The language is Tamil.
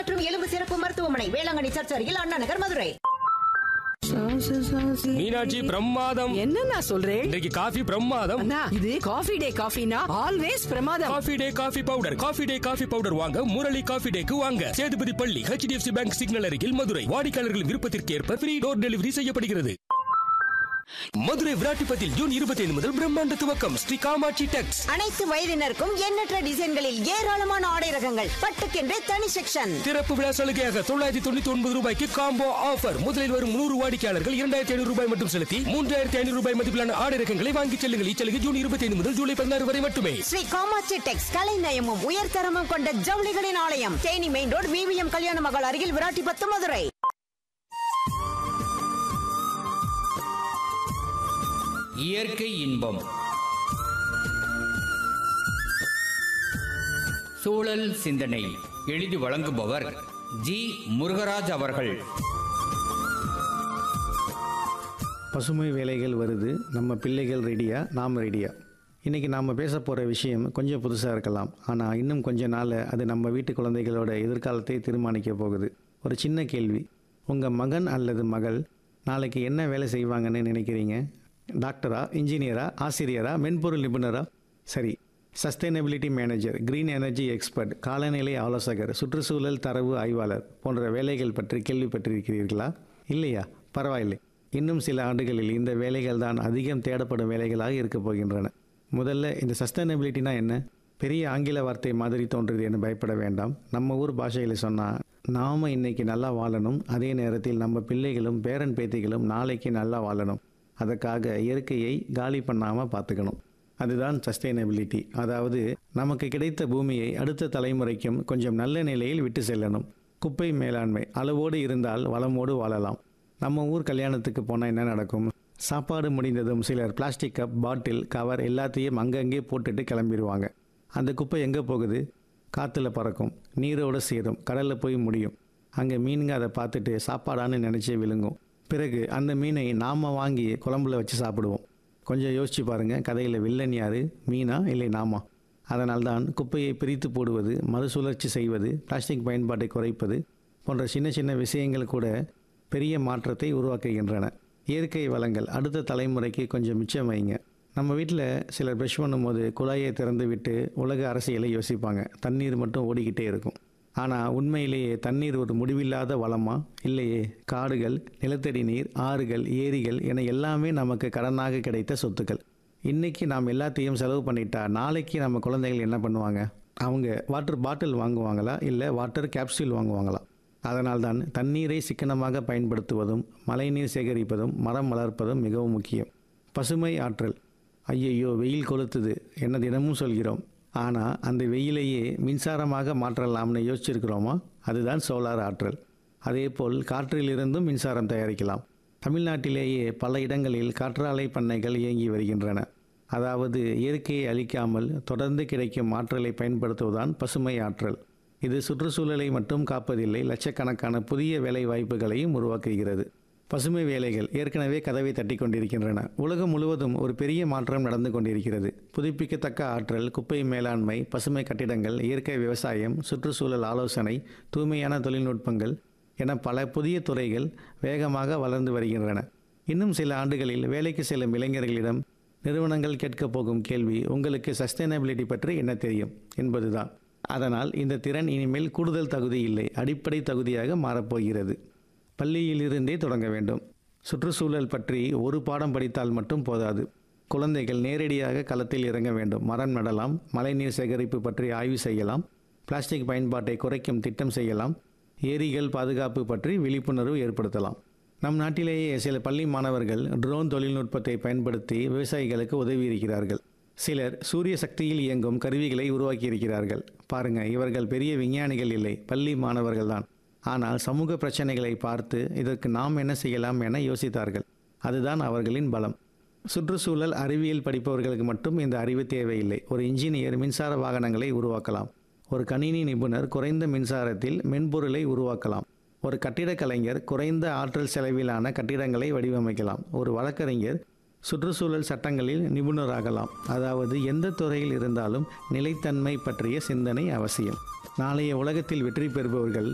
மற்றும் எலும்பு சிறப்பு மருத்துவமனை வேளாங்கண்ணி சர்ச் அருகில் அண்ணா நகர் மதுரை மீனாட்சி பிரமாதம் என்னண்ணா சொல்றேன் இன்றைக்கு காஃபி பிரமாதம் அண்ணா இது காஃபி டே காஃபினா ஆல்வேஸ் பிரமாதம் coffee day coffee powder coffee day coffee powder வாங்க முரளி காஃபி டேக்கு வாங்க சேதுபதி பள்ளி ஹெச்டிஎஃப்சி பேங்க் சிக்னல் அருகில் மதுரை வாடிக்கையாளர்களின் விருப்பத்திற்கு ஏற்ப ஃப்ரீ டோர் டெலிவரி செய்யப்படுகிறது மதுரை விராட்டிப்பத்தில் ஜூன் இருபத்தி ஐந்து முதல் பிரம்மாண்ட துவக்கம் ஸ்ரீ காமாட்சி டெக்ஸ் அனைத்து வயதினருக்கும் எண்ணற்ற டிசைன்களில் ஏராளமான ஆடை ரகங்கள் பட்டுக்கென்றே தனி செக்ஷன் திறப்பு விழா சலுகையாக தொள்ளாயிரத்தி தொண்ணூத்தி ஒன்பது ரூபாய்க்கு காம்போ ஆஃபர் முதலில் வரும் நூறு வாடிக்கையாளர்கள் இரண்டாயிரத்தி ஐநூறு ரூபாய் மட்டும் செலுத்தி மூன்றாயிரத்தி ஐநூறு ரூபாய் மதிப்பிலான ஆடை ரகங்களை வாங்கிச் செல்லுங்கள் இச்சலுகை ஜூன் இருபத்தி ஐந்து முதல் ஜூலை பதினாறு வரை மட்டுமே ஸ்ரீ காமாட்சி டெக்ஸ் கலை நயமும் உயர்தரமும் கொண்ட ஜவுளிகளின் ஆலயம் தேனி மெயின் ரோடு விவிஎம் கல்யாண மகள் அருகில் விராட்டிபத்து மதுரை இயற்கை இன்பம் சூழல் சிந்தனை எழுதி வழங்குபவர் ஜி முருகராஜ் அவர்கள் பசுமை வேலைகள் வருது நம்ம பிள்ளைகள் ரெடியா நாம் ரெடியா இன்றைக்கி நாம் பேச போகிற விஷயம் கொஞ்சம் புதுசாக இருக்கலாம் ஆனால் இன்னும் கொஞ்ச நாள் அது நம்ம வீட்டு குழந்தைகளோட எதிர்காலத்தை தீர்மானிக்க போகுது ஒரு சின்ன கேள்வி உங்கள் மகன் அல்லது மகள் நாளைக்கு என்ன வேலை செய்வாங்கன்னு நினைக்கிறீங்க டாக்டரா இன்ஜினியரா ஆசிரியரா மென்பொருள் நிபுணரா சரி sustainability manager green energy expert காலநிலை ஆலோசகர் சுற்றுச்சூழல் தரவு ஆய்வாளர் போன்ற வேலைகள் பற்றி கேள்விப்பட்டிருக்கிறீர்களா இல்லையா பரவாயில்லை இன்னும் சில ஆண்டுகளில் இந்த வேலைகள் தான் அதிகம் தேடப்படும் வேலைகளாக இருக்கப் போகின்றன முதல்ல இந்த சஸ்டைனபிலிட்டினா என்ன பெரிய ஆங்கில வார்த்தை மாதிரி தோன்றுது என்று பயப்பட வேண்டாம் நம்ம ஊர் பாஷையில் சொன்னால் நாம் இன்னைக்கு நல்லா வாழணும் அதே நேரத்தில் நம்ம பிள்ளைகளும் பேரன் பேத்திகளும் நாளைக்கு நல்லா வாழணும் அதுக்காக இயற்கையை காலி பண்ணாமல் பார்த்துக்கணும் அதுதான் சஸ்டைனபிலிட்டி அதாவது நமக்கு கிடைத்த பூமியை அடுத்த தலைமுறைக்கும் கொஞ்சம் நல்ல நிலையில் விட்டு செல்லணும் குப்பை மேலாண்மை அளவோடு இருந்தால் வளமோடு வாழலாம் நம்ம ஊர் கல்யாணத்துக்கு போனால் என்ன நடக்கும் சாப்பாடு முடிந்ததும் சிலர் பிளாஸ்டிக் கப் பாட்டில் கவர் எல்லாத்தையும் அங்கங்கே போட்டுட்டு கிளம்பிடுவாங்க அந்த குப்பை எங்கே போகுது காற்றுல பறக்கும் நீரோடு சேரும் கடலில் போய் முடியும் அங்கே மீனுங்க அதை பார்த்துட்டு சாப்பாடான்னு நினச்சி விழுங்கும் பிறகு அந்த மீனை நாம் வாங்கி குழம்புல வச்சு சாப்பிடுவோம் கொஞ்சம் யோசிச்சு பாருங்கள் கதையில் வில்லன் யாரு மீனா இல்லை நாமா அதனால்தான் குப்பையை பிரித்து போடுவது மறுசுழற்சி செய்வது பிளாஸ்டிக் பயன்பாட்டை குறைப்பது போன்ற சின்ன சின்ன விஷயங்கள் கூட பெரிய மாற்றத்தை உருவாக்குகின்றன இயற்கை வளங்கள் அடுத்த தலைமுறைக்கு கொஞ்சம் மிச்சம் வைங்க நம்ம வீட்டில் சிலர் ப்ரஷ் பண்ணும்போது குழாயை திறந்து விட்டு உலக அரசியலை யோசிப்பாங்க தண்ணீர் மட்டும் ஓடிக்கிட்டே இருக்கும் ஆனால் உண்மையிலேயே தண்ணீர் ஒரு முடிவில்லாத வளமா இல்லையே காடுகள் நிலத்தடி நீர் ஆறுகள் ஏரிகள் என எல்லாமே நமக்கு கடனாக கிடைத்த சொத்துக்கள் இன்னைக்கு நாம் எல்லாத்தையும் செலவு பண்ணிட்டா நாளைக்கு நம்ம குழந்தைகள் என்ன பண்ணுவாங்க அவங்க வாட்டர் பாட்டில் வாங்குவாங்களா இல்லை வாட்டர் கேப்சூல் வாங்குவாங்களா அதனால்தான் தண்ணீரை சிக்கனமாக பயன்படுத்துவதும் மழைநீர் சேகரிப்பதும் மரம் வளர்ப்பதும் மிகவும் முக்கியம் பசுமை ஆற்றல் ஐயையோ வெயில் கொளுத்துது என்ன தினமும் சொல்கிறோம் ஆனால் அந்த வெயிலையே மின்சாரமாக மாற்றலாம்னு யோசிச்சிருக்கிறோமா அதுதான் சோலார் ஆற்றல் அதேபோல் காற்றிலிருந்தும் மின்சாரம் தயாரிக்கலாம் தமிழ்நாட்டிலேயே பல இடங்களில் காற்றாலை பண்ணைகள் இயங்கி வருகின்றன அதாவது இயற்கையை அழிக்காமல் தொடர்ந்து கிடைக்கும் ஆற்றலை பயன்படுத்துவதுதான் பசுமை ஆற்றல் இது சுற்றுச்சூழலை மட்டும் காப்பதில்லை லட்சக்கணக்கான புதிய வேலை வாய்ப்புகளையும் உருவாக்குகிறது பசுமை வேலைகள் ஏற்கனவே கதவை தட்டி கொண்டிருக்கின்றன உலகம் முழுவதும் ஒரு பெரிய மாற்றம் நடந்து கொண்டிருக்கிறது புதுப்பிக்கத்தக்க ஆற்றல் குப்பை மேலாண்மை பசுமை கட்டிடங்கள் இயற்கை விவசாயம் சுற்றுச்சூழல் ஆலோசனை தூய்மையான தொழில்நுட்பங்கள் என பல புதிய துறைகள் வேகமாக வளர்ந்து வருகின்றன இன்னும் சில ஆண்டுகளில் வேலைக்கு செல்லும் இளைஞர்களிடம் நிறுவனங்கள் கேட்கப் போகும் கேள்வி உங்களுக்கு சஸ்டைனபிலிட்டி பற்றி என்ன தெரியும் என்பதுதான் அதனால் இந்த திறன் இனிமேல் கூடுதல் தகுதி இல்லை அடிப்படை தகுதியாக மாறப்போகிறது பள்ளியிலிருந்தே தொடங்க வேண்டும் சுற்றுச்சூழல் பற்றி ஒரு பாடம் படித்தால் மட்டும் போதாது குழந்தைகள் நேரடியாக களத்தில் இறங்க வேண்டும் மரம் நடலாம் மழைநீர் சேகரிப்பு பற்றி ஆய்வு செய்யலாம் பிளாஸ்டிக் பயன்பாட்டை குறைக்கும் திட்டம் செய்யலாம் ஏரிகள் பாதுகாப்பு பற்றி விழிப்புணர்வு ஏற்படுத்தலாம் நம் நாட்டிலேயே சில பள்ளி மாணவர்கள் ட்ரோன் தொழில்நுட்பத்தை பயன்படுத்தி விவசாயிகளுக்கு உதவி இருக்கிறார்கள் சிலர் சூரிய சக்தியில் இயங்கும் கருவிகளை உருவாக்கியிருக்கிறார்கள் பாருங்க இவர்கள் பெரிய விஞ்ஞானிகள் இல்லை பள்ளி மாணவர்கள்தான் ஆனால் சமூக பிரச்சனைகளை பார்த்து இதற்கு நாம் என்ன செய்யலாம் என யோசித்தார்கள் அதுதான் அவர்களின் பலம் சுற்றுச்சூழல் அறிவியல் படிப்பவர்களுக்கு மட்டும் இந்த அறிவு தேவையில்லை ஒரு இன்ஜினியர் மின்சார வாகனங்களை உருவாக்கலாம் ஒரு கணினி நிபுணர் குறைந்த மின்சாரத்தில் மென்பொருளை உருவாக்கலாம் ஒரு கட்டிடக் கலைஞர் குறைந்த ஆற்றல் செலவிலான கட்டிடங்களை வடிவமைக்கலாம் ஒரு வழக்கறிஞர் சுற்றுச்சூழல் சட்டங்களில் நிபுணராகலாம் அதாவது எந்த துறையில் இருந்தாலும் நிலைத்தன்மை பற்றிய சிந்தனை அவசியம் நாளைய உலகத்தில் வெற்றி பெறுபவர்கள்